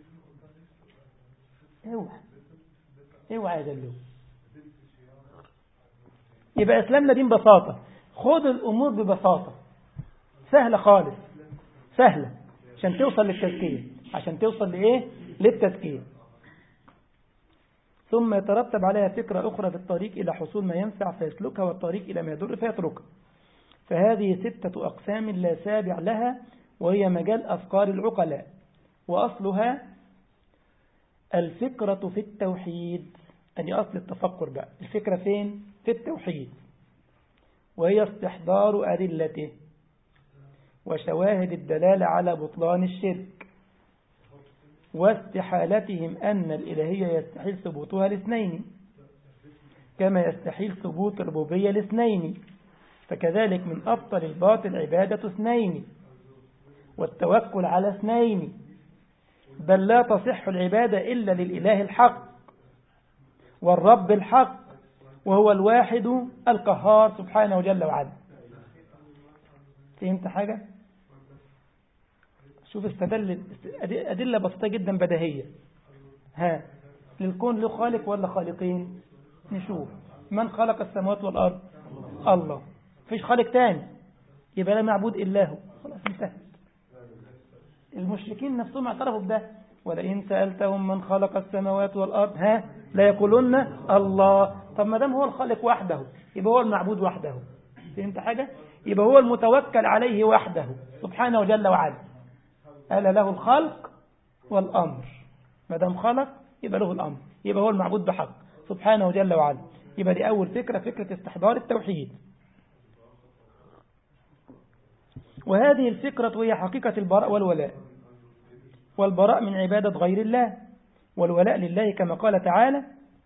اوعى اوعى يا دلو يبقى إسلامنا دين بساطة خد الأمور ببساطة سهلة خالص سهلة عشان توصل للتزكية عشان توصل لإيه للتزكية ثم يترتب عليها فكرة أخرى في الطريق إلى حصول ما ينفع فيسلكها والطريق إلى ما يضر فيتركها فهذه ستة أقسام لا سابع لها وهي مجال أفكار العقلاء وأصلها الفكرة في التوحيد أني أصل التفكر بقى الفكرة فين؟ في التوحيد وهي استحضار أدلته وشواهد الدلالة على بطلان الشرك واستحالتهم أن الإلهية يستحيل ثبوتها لاثنين كما يستحيل ثبوت الربوبية لاثنين فكذلك من أبطل الباطل عبادة اثنين والتوكل على اثنين بل لا تصح العبادة إلا للإله الحق والرب الحق وهو الواحد القهار سبحانه جل وعلا فهمت حاجة شوف استدل أدلة بسيطة جدا بديهية ها للكون له خالق ولا خالقين نشوف من خلق السماوات والأرض الله فيش خالق تاني يبقى لا معبود إلا هو خلاص انتهت المشركين نفسهم اعترفوا بده ولئن سألتهم من خلق السماوات والأرض ها لا يقولون الله طب ما دام هو الخالق وحده يبقى هو المعبود وحده فهمت حاجة يبقى هو المتوكل عليه وحده سبحانه جل وعلا ألا له الخلق والأمر ما دام خلق يبقى له الأمر يبقى هو المعبود بحق سبحانه جل وعلا يبقى دي أول فكرة فكرة استحضار التوحيد وهذه الفكرة هي حقيقة البراء والولاء والبراء من عبادة غير الله والولاء لله كما قال تعالى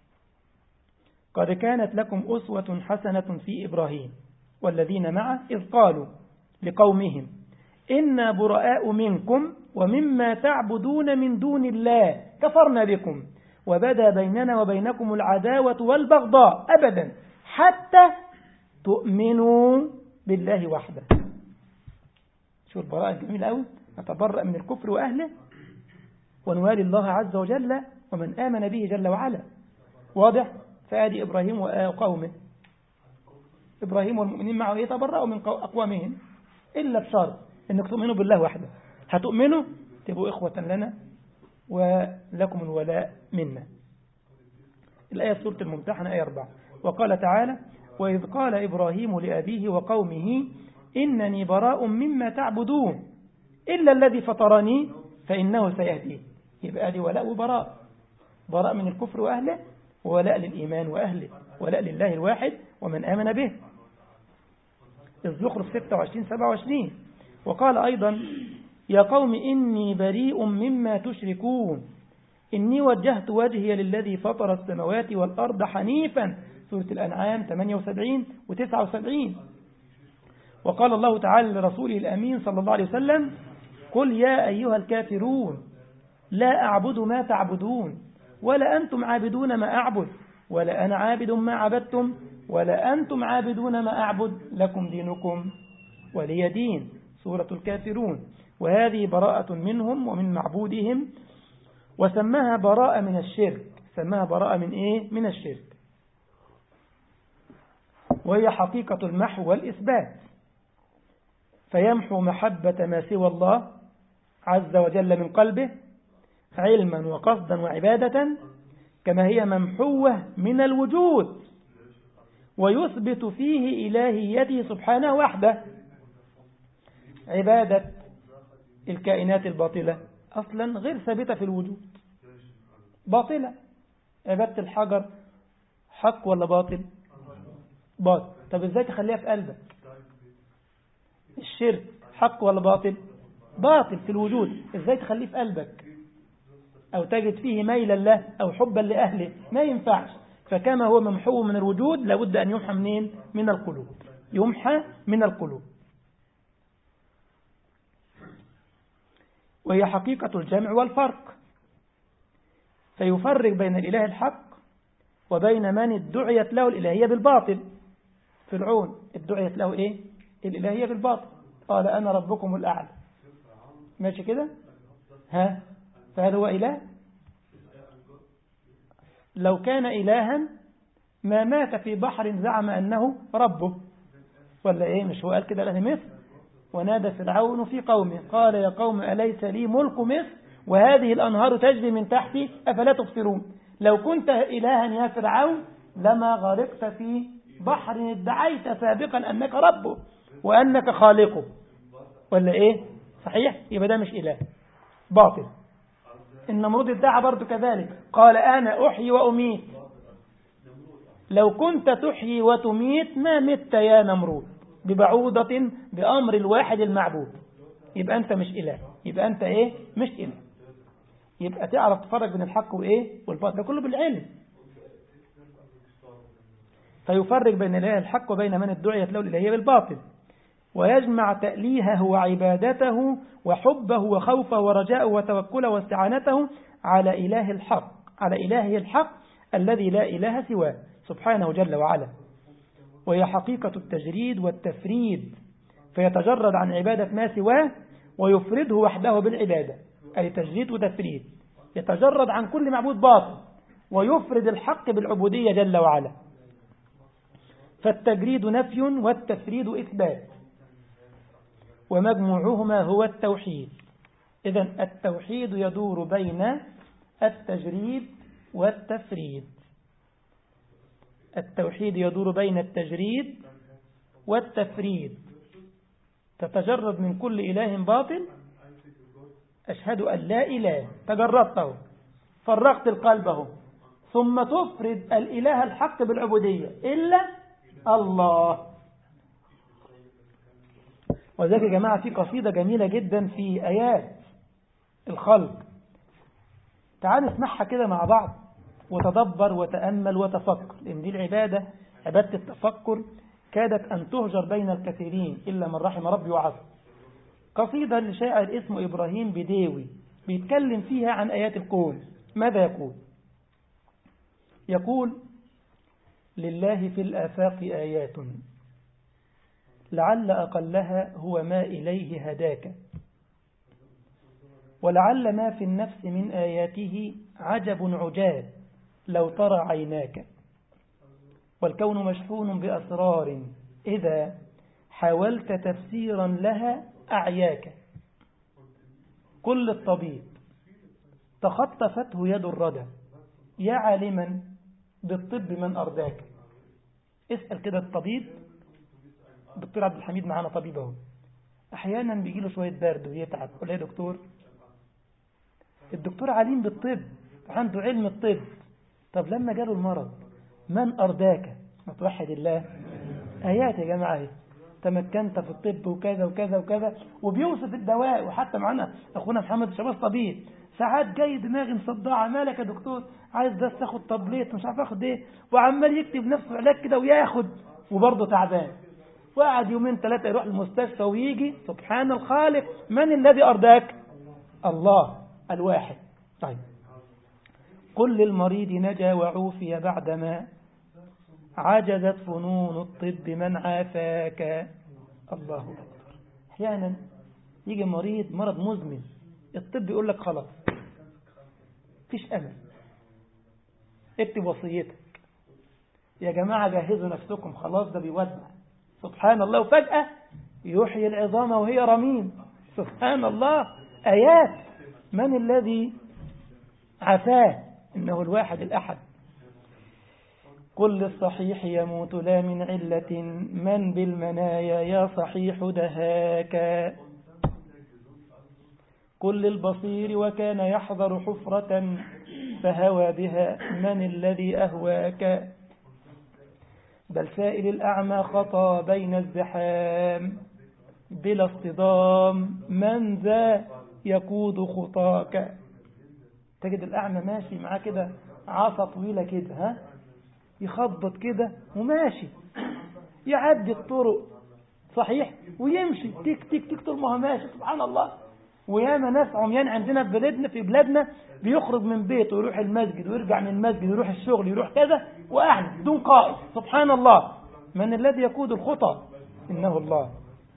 قد كانت لكم أسوة حسنة في إبراهيم والذين معه إذ قالوا لقومهم إنا براء منكم ومما تعبدون من دون الله كفرنا بكم وبدا بيننا وبينكم العداوة والبغضاء أبدا حتى تؤمنوا بالله وحده شو البراءة الجميل قوي نتبرأ من الكفر وأهله ونوالي الله عز وجل ومن آمن به جل وعلا واضح فآدي إبراهيم وقومه إبراهيم والمؤمنين معه يتبرأوا من أقوامهم إلا بشرط أنك تؤمنوا بالله وحده هتؤمنوا تبقوا إخوة لنا ولكم الولاء منا الآية سورة الممتحنة آية 4 وقال تعالى وإذ قال إبراهيم لأبيه وقومه إنني براء مما تعبدون إلا الذي فطرني فإنه سيهديه يبقى دي ولاء وبراء براء من الكفر وأهله وولاء للإيمان وأهله ولاء لله الواحد ومن آمن به الزخرف 26 27 وقال أيضا يا قوم إني بريء مما تشركون إني وجهت وجهي للذي فطر السماوات والأرض حنيفا سورة الأنعام 78 و 79 وقال الله تعالى لرسوله الأمين صلى الله عليه وسلم قل يا أيها الكافرون لا أعبد ما تعبدون ولا أنتم عابدون ما أعبد ولا أنا عابد ما عبدتم ولا أنتم عابدون ما أعبد لكم دينكم ولي دين سورة الكافرون وهذه براءة منهم ومن معبودهم وسماها براءة من الشرك سماها براءة من إيه؟ من الشرك وهي حقيقة المحو والإثبات فيمحو محبة ما سوى الله عز وجل من قلبه علما وقصدا وعبادة كما هي ممحوة من الوجود ويثبت فيه إلهيته سبحانه وحده عبادة الكائنات الباطلة أصلا غير ثابتة في الوجود باطلة عبادة الحجر حق ولا باطل باطل طب ازاي تخليها في قلبك الشرك حق ولا باطل باطل في الوجود ازاي تخليه في قلبك او تجد فيه ميلا له او حبا لأهله ما ينفعش فكما هو ممحو من الوجود لابد أن يمحى منين من القلوب يمحى من القلوب وهي حقيقة الجمع والفرق فيفرق بين الإله الحق وبين من ادعيت له الإلهية بالباطل فرعون ادعيت له إيه الإلهية بالباطل قال أنا ربكم الأعلى ماشي كده ها فهل هو إله لو كان إلها ما مات في بحر زعم أنه ربه ولا إيه مش هو قال كده له مصر ونادى فرعون في قومه قال يا قوم أليس لي ملك مصر وهذه الأنهار تجري من تحتي أفلا تبصرون لو كنت إلها يا فرعون لما غرقت في بحر ادعيت سابقا أنك ربه وأنك خالقه ولا إيه صحيح يبقى ده مش إله باطل النمرود ادعى برضه كذلك قال أنا أحيي وأميت لو كنت تحيي وتميت ما مت يا نمرود ببعوضة بأمر الواحد المعبود يبقى أنت مش إله يبقى أنت إيه مش إله يبقى تعرف تفرق بين الحق وإيه والباطل ده كله بالعلم فيفرق بين الإله الحق وبين من ادعيت له الإلهية بالباطل ويجمع تأليهه وعبادته وحبه وخوفه ورجاءه وتوكله واستعانته على إله الحق على إلهه الحق الذي لا إله سواه سبحانه جل وعلا وهي حقيقة التجريد والتفريد فيتجرد عن عبادة ما سواه ويفرده وحده بالعبادة أي تجريد وتفريد يتجرد عن كل معبود باطل ويفرد الحق بالعبودية جل وعلا فالتجريد نفي والتفريد إثبات ومجموعهما هو التوحيد إذا التوحيد يدور بين التجريد والتفريد التوحيد يدور بين التجريد والتفريد تتجرد من كل إله باطل أشهد أن لا إله تجردته فرغت القلبه ثم تفرد الإله الحق بالعبودية إلا الله وذلك يا جماعة في قصيدة جميلة جدا في آيات الخلق تعال نسمعها كده مع بعض وتدبر وتأمل وتفكر لأن دي العبادة عبادة التفكر كادت أن تهجر بين الكثيرين إلا من رحم ربي وعصر قصيدة لشاعر اسمه إبراهيم بديوي بيتكلم فيها عن آيات الكون ماذا يقول يقول لله في الآفاق آيات لعل أقلها هو ما إليه هداك ولعل ما في النفس من آياته عجب عجاب لو ترى عيناك والكون مشحون بأسرار إذا حاولت تفسيرا لها أعياك كل الطبيب تخطفته يد الردى يا عالما بالطب من أرداك اسأل كده الطبيب الدكتور عبد الحميد معانا طبيب اهو احيانا بيجي له شويه برد ويتعب يقول يا دكتور الدكتور عليم بالطب عنده علم الطب طب لما جاله المرض من أرداك ما توحد الله آيات يا جماعة اهي تمكنت في الطب وكذا وكذا وكذا وبيوصف الدواء وحتى معنا أخونا محمد شباز طبيب ساعات جاي دماغي مصدعة مالك يا دكتور عايز بس اخد تابليت مش عارف اخد ايه وعمال يكتب نفسه علاج كده وياخد وبرضه تعبان وقعد يومين ثلاثة يروح المستشفى ويجي سبحان الخالق من الذي أرداك الله الواحد طيب قل للمريض نجا وعوفي بعدما عجزت فنون الطب من عافاك الله أكبر أحيانا يجي مريض مرض مزمن الطب يقول لك خلاص فيش أمل اكتب وصيتك يا جماعة جهزوا نفسكم خلاص ده بيودع سبحان الله وفجأة يحيي العظام وهي رميم سبحان الله آيات من الذي عفاه إنه الواحد الأحد كل الصحيح يموت لا من علة من بالمنايا يا صحيح دهاك كل البصير وكان يحضر حفرة فهوى بها من الذي أهواك بل سائل الأعمى خطى بين الزحام بلا اصطدام من ذا يقود خطاك تجد الأعمى ماشي معاه كده عصا طويلة كده ها يخبط كده وماشي يعدي الطرق صحيح ويمشي تك تك تك طول ما هو ماشي سبحان الله وياما ناس عميان عندنا في بلادنا في بلادنا بيخرج من بيته ويروح المسجد ويرجع من المسجد ويروح الشغل يروح كذا وأعلم بدون قائد سبحان الله من الذي يقود الخطى إنه الله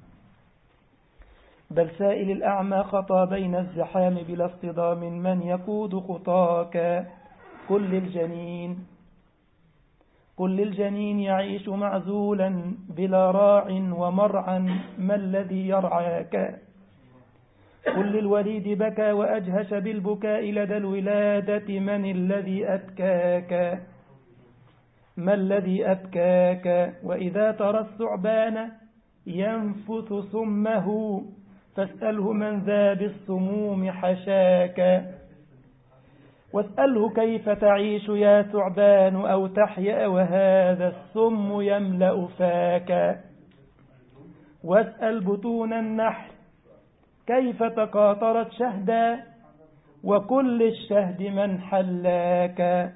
بل سائل الأعمى خطى بين الزحام بلا اصطدام من يقود خطاك كل الجنين كل الجنين يعيش معزولا بلا راع ومرعا ما الذي يرعاك كل الوليد بكى وأجهش بالبكاء لدى الولادة من الذي أبكاك ما الذي أبكاك وإذا ترى الثعبان ينفث سمه فاسأله من ذا بالسموم حشاك واسأله كيف تعيش يا ثعبان أو تحيا وهذا السم يملأ فاك واسأل بطون النحل كيف تقاطرت شهدا وكل الشهد من حلاك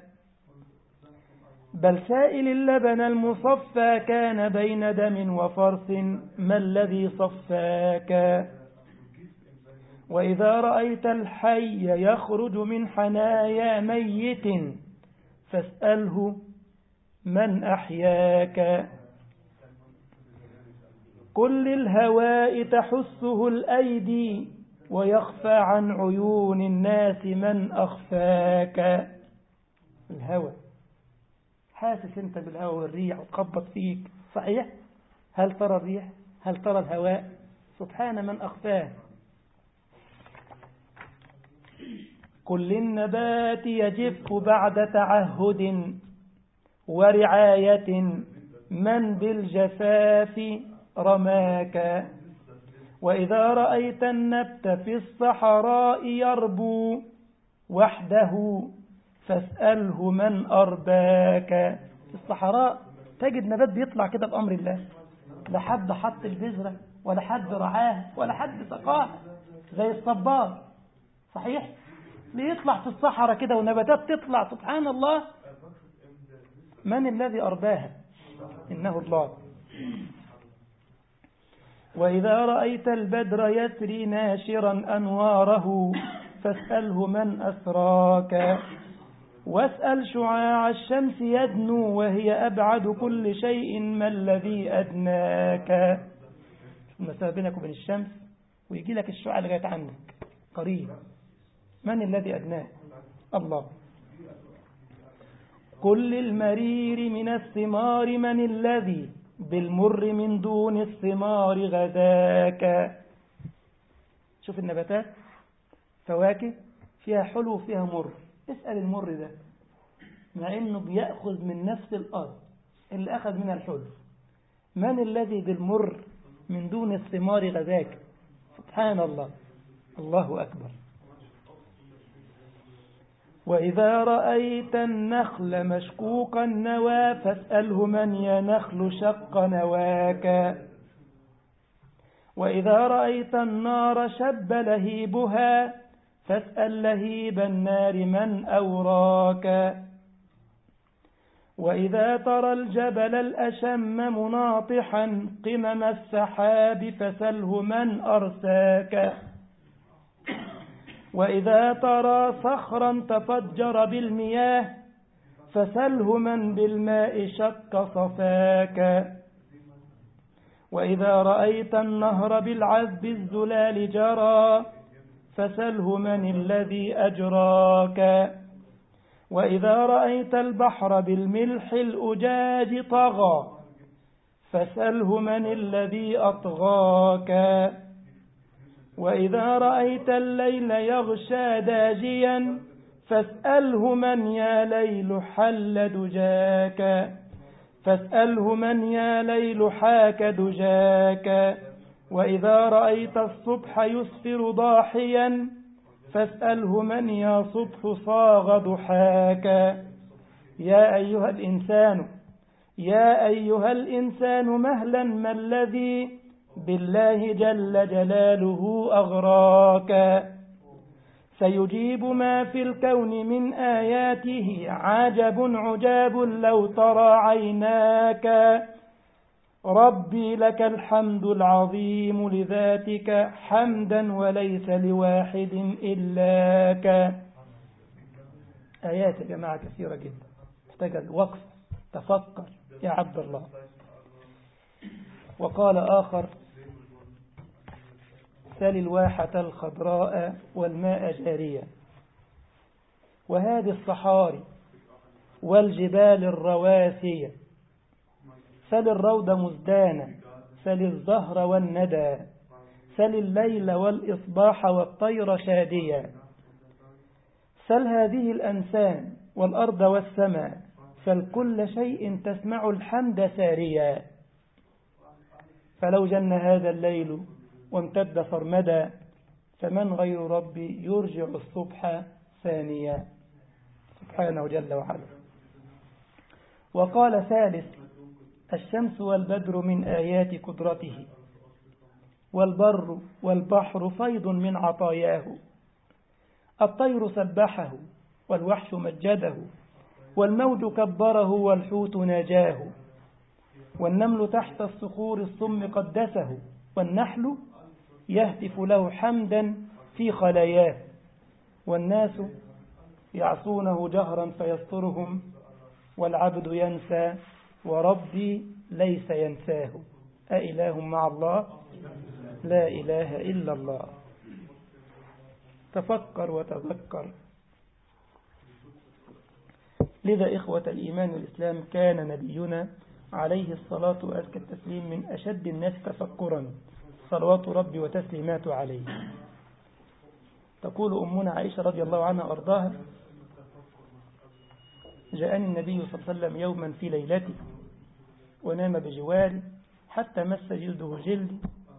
بل سائل اللبن المصفى كان بين دم وفرث ما الذي صفاك وإذا رأيت الحي يخرج من حنايا ميت فاسأله من أحياك كل الهواء تحسه الأيدي ويخفى عن عيون الناس من أخفاك الهوى حاسس انت بالهوى والريح وتخبط فيك صحيح هل ترى الريح هل ترى الهواء سبحان من أخفاه كل النبات يجف بعد تعهد ورعاية من بالجفاف رماك وإذا رأيت النبت في الصحراء يربو وحده فاسأله من أرباك في الصحراء تجد نبات بيطلع كده بأمر الله لا حد حط البذرة ولا حد رعاه ولا حد سقاه زي الصبار صحيح بيطلع في الصحراء كده ونباتات تطلع سبحان الله من الذي أرباها إنه الله وإذا رأيت البدر يسري ناشرا أنواره فاسأله من أسراك واسأل شعاع الشمس يدنو وهي أبعد كل شيء ما الذي أدناك المسافة بينك وبين الشمس ويجي لك الشعاع لغاية عندك قريب من الذي أدناك الله كل المرير من الثمار من الذي بالمر من دون الثمار غذاك شوف النباتات فواكه فيها حلو وفيها مر اسأل المر ده مع انه بيأخذ من نفس الأرض اللي أخذ منها الحلو من الذي بالمر من دون الثمار غذاك سبحان الله الله أكبر وإذا رأيت النخل مشكوك النوى فاسأله من يا نخل شق نواك وإذا رأيت النار شب لهيبها فاسأل لهيب النار من أوراك وإذا ترى الجبل الأشم مناطحا قمم السحاب فسله من أرساك وإذا ترى صخرا تفجر بالمياه فسله من بالماء شق صفاك وإذا رأيت النهر بالعذب الزلال جرى فسله من الذي أجراك وإذا رأيت البحر بالملح الأجاج طغى فاسأله من الذي أطغاك وإذا رأيت الليل يغشى داجيا فاسأله من يا ليل حل دجاك فاسأله من يا ليل حاك دجاك وإذا رأيت الصبح يسفر ضاحيا فاسأله من يا صبح صاغ ضحاك يا أيها الإنسان يا أيها الإنسان مهلا ما الذي بالله جل جلاله أغراك سيجيب ما في الكون من آياته عجب عجاب لو ترى عيناك ربي لك الحمد العظيم لذاتك حمدا وليس لواحد إلاك آيات يا جماعة كثيرة جدا محتاجة الوقف تفكر يا عبد الله وقال آخر سل الواحة الخضراء والماء جاريا وهذه الصحاري والجبال الرواسية سل الروض مزدانا سل الزهر والندى سل الليل والإصباح والطير شاديا سل هذه الأنسان والأرض والسماء سل كل شيء تسمع الحمد ساريا فلو جن هذا الليل وامتد صرمدا فمن غير ربي يرجع الصبح ثانيا سبحانه جل وعلا وقال ثالث الشمس والبدر من آيات قدرته والبر والبحر فيض من عطاياه الطير سبحه والوحش مجده والموج كبره والحوت ناجاه والنمل تحت الصخور الصم قدسه والنحل يهتف له حمدا في خلاياه والناس يعصونه جهرا فيسترهم والعبد ينسى وربي ليس ينساه أإله مع الله لا إله إلا الله تفكر وتذكر لذا إخوة الإيمان والإسلام كان نبينا عليه الصلاة وأزكى التسليم من أشد الناس تفكرا صلوات ربي وتسليماته عليه تقول أمنا عائشة رضي الله عنها وأرضاها جاءني النبي صلى الله عليه وسلم يوما في ليلته ونام بجواري حتى مس جلده جلدي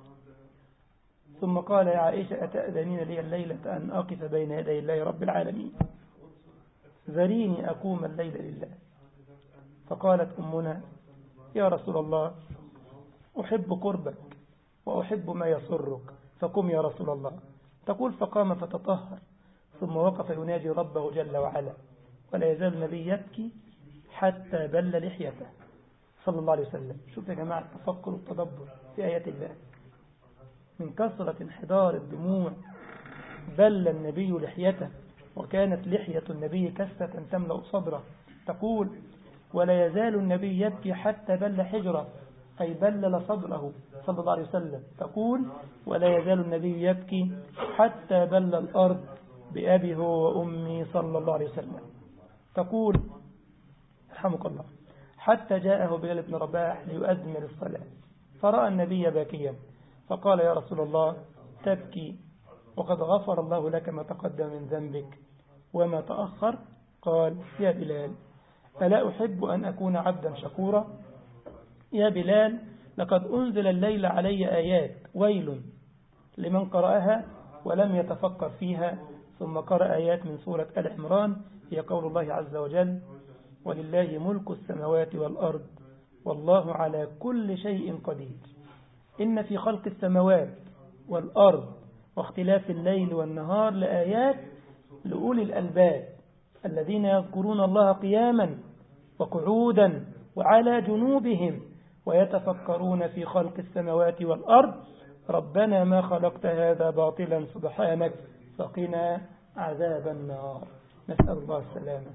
ثم قال يا عائشة أتأذنين لي الليلة أن أقف بين يدي الله رب العالمين ذريني أقوم الليل لله فقالت أمنا يا رسول الله أحب قربك وأحب ما يسرك فقم يا رسول الله تقول فقام فتطهر ثم وقف يناجي ربه جل وعلا ولا يزال النبي يبكي حتى بل لحيته صلى الله عليه وسلم شوف يا جماعة التفكر والتدبر في آيات الله من كثرة انحدار الدموع بل النبي لحيته وكانت لحية النبي كسة تملأ صدره تقول ولا يزال النبي يبكي حتى بل حجره أي بلل صدره صلى الله عليه وسلم تقول ولا يزال النبي يبكي حتى بل الأرض بأبي هو وأمي صلى الله عليه وسلم تقول رحمك الله حتى جاءه بلال بن رباح ليؤذن للصلاة فرأى النبي باكيا فقال يا رسول الله تبكي وقد غفر الله لك ما تقدم من ذنبك وما تأخر قال يا بلال ألا أحب أن أكون عبدا شكورا يا بلال لقد أنزل الليل علي آيات ويل لمن قرأها ولم يتفكر فيها ثم قرأ آيات من سورة آل عمران هي قول الله عز وجل ولله ملك السماوات والأرض والله على كل شيء قدير إن في خلق السماوات والأرض واختلاف الليل والنهار لآيات لأولي الألباب الذين يذكرون الله قياما وقعودا وعلى جنوبهم ويتفكرون في خلق السماوات والأرض ربنا ما خلقت هذا باطلا سبحانك فقنا عذاب النار نسأل الله السلامة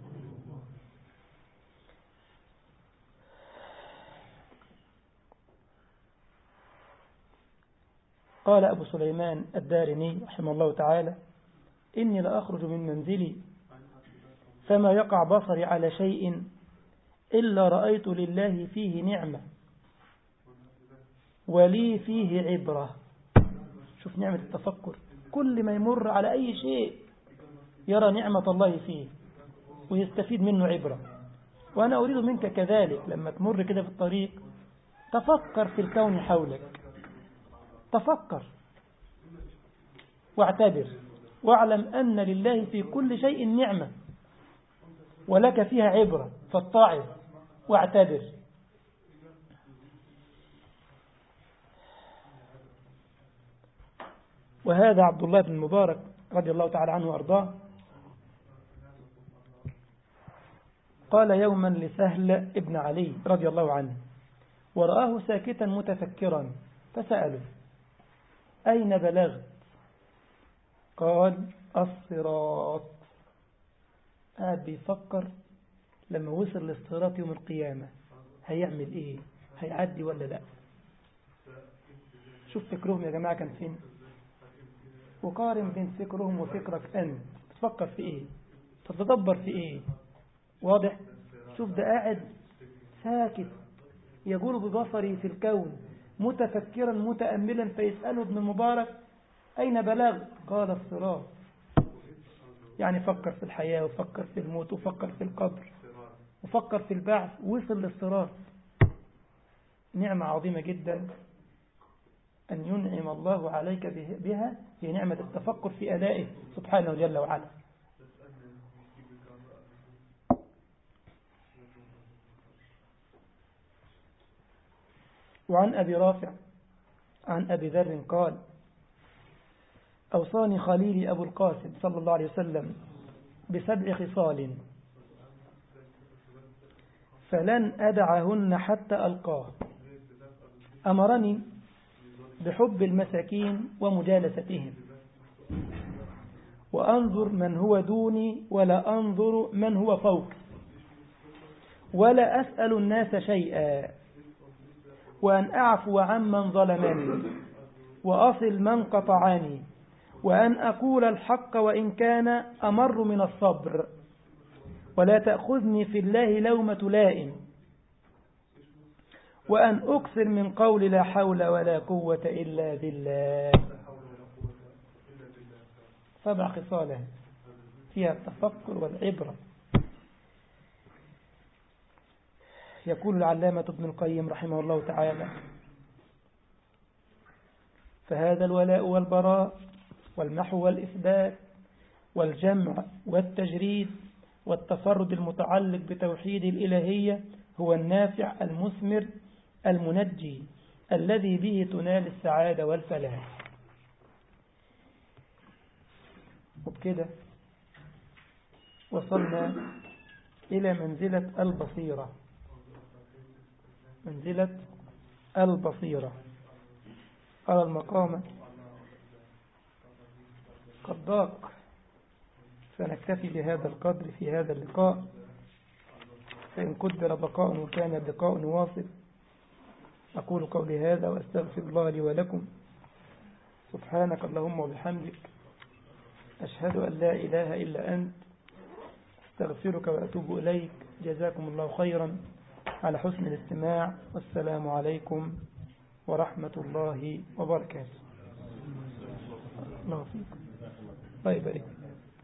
قال أبو سليمان الدارمي رحمه الله تعالى إني لأخرج من منزلي فما يقع بصري على شيء إلا رأيت لله فيه نعمة ولي فيه عبرة شوف نعمة التفكر كل ما يمر على أي شيء يرى نعمة الله فيه ويستفيد منه عبرة وأنا أريد منك كذلك لما تمر كده في الطريق تفكر في الكون حولك تفكر واعتبر واعلم أن لله في كل شيء نعمة ولك فيها عبرة فاتعظ واعتبر وهذا عبد الله بن المبارك رضي الله تعالى عنه وأرضاه قال يوما لسهل ابن علي رضي الله عنه ورآه ساكتا متفكرا فسأله أين بلغت قال الصراط قاعد بيفكر لما وصل للصراط يوم القيامة هيعمل ايه هيعدي ولا لا شوف فكرهم يا جماعة كان فين وقارن بين فكرهم وفكرك أنت تفكر في ايه تتدبر في ايه واضح شوف ده قاعد ساكت يقول ببصري في الكون متفكرا متأملا فيسأله ابن المبارك أين بلغ قال الصراط يعني فكر في الحياة وفكر في الموت وفكر في القبر وفكر في البعث وصل للصراط نعمة عظيمة جدا أن ينعم الله عليك بها هي نعمة التفكر في أدائه سبحانه جل وعلا وعن أبي رافع عن أبي ذر قال أوصاني خليلي أبو القاسم صلى الله عليه وسلم بسبع خصال فلن أدعهن حتى ألقاه أمرني بحب المساكين ومجالستهم وأنظر من هو دوني ولا أنظر من هو فوق ولا أسأل الناس شيئا وأن أعفو عمن ظلمني وأصل من قطعني وأن أقول الحق وإن كان أمر من الصبر ولا تأخذني في الله لومة لائم وأن أكثر من قول لا حول ولا قوة إلا بالله سبع خصاله فيها التفكر والعبرة يقول العلامة ابن القيم رحمه الله تعالى فهذا الولاء والبراء والمحو والإثبات والجمع والتجريد والتفرد المتعلق بتوحيد الإلهية هو النافع المثمر المنجي الذي به تنال السعادة والفلاح وبكده وصلنا إلى منزلة البصيرة منزلة البصيرة على المقام قد ضاق فنكتفي بهذا القدر في هذا اللقاء فإن قدر بقاء وكان اللقاء واصل أقول قولي هذا وأستغفر الله لي ولكم سبحانك اللهم وبحمدك أشهد أن لا إله إلا أنت استغفرك وأتوب إليك جزاكم الله خيرا على حسن الاستماع والسلام عليكم ورحمة الله وبركاته الله فيكم الله يبارك